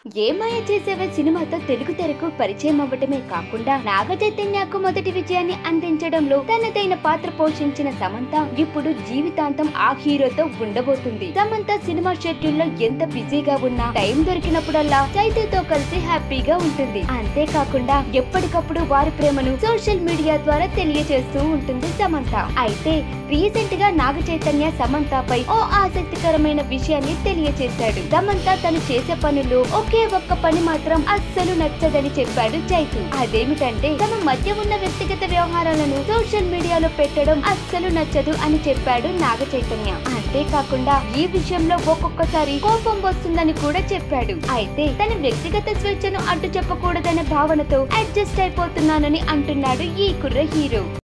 ఏమాయ చేసేవే సినిమాతో తెలుగు తెరకు పరిచయం అవ్వటమే కాకుండా నాగ చైతన్యకు మొదటి విజయాన్ని అందించడంలో తనదైన పాత్ర పోషించిన సమంత ఇప్పుడు జీవితాంతం ఆ హీరోతో ఉండబోతుంది సమంత సినిమా షెడ్యూల్ లో ఎంత బిజీగా ఉన్నా టైం దొరికినప్పుడల్లా చైతన్యతో కలిసి హ్యాపీగా ఉంటుంది అంతేకాకుండా ఎప్పటికప్పుడు వారి ప్రేమను సోషల్ మీడియా ద్వారా తెలియజేస్తూ ఉంటుంది సమంత అయితే రీసెంట్ గా నాగ చైతన్య సమంతపై ఓ ఆసక్తికరమైన విషయాన్ని తెలియజేశాడు సమంత తను చేసే పనుల్లో ఒకే ఒక్క పని మాత్రం అస్సలు నచ్చదని చెప్పాడు చైతు అదేమిటంటే తమ మధ్య ఉన్న వ్యక్తిగత వ్యవహారాలను సోషల్ మీడియాలో పెట్టడం అస్సలు నచ్చదు అని చెప్పాడు నాగ చైతన్య అంతేకాకుండా ఈ విషయంలో ఒక్కొక్కసారి కోపం వస్తుందని కూడా చెప్పాడు అయితే తన వ్యక్తిగత స్వేచ్ఛను అడ్డు చెప్పకూడదనే భావనతో అడ్జస్ట్ అయిపోతున్నానని అంటున్నాడు ఈ కుర్ర హీరో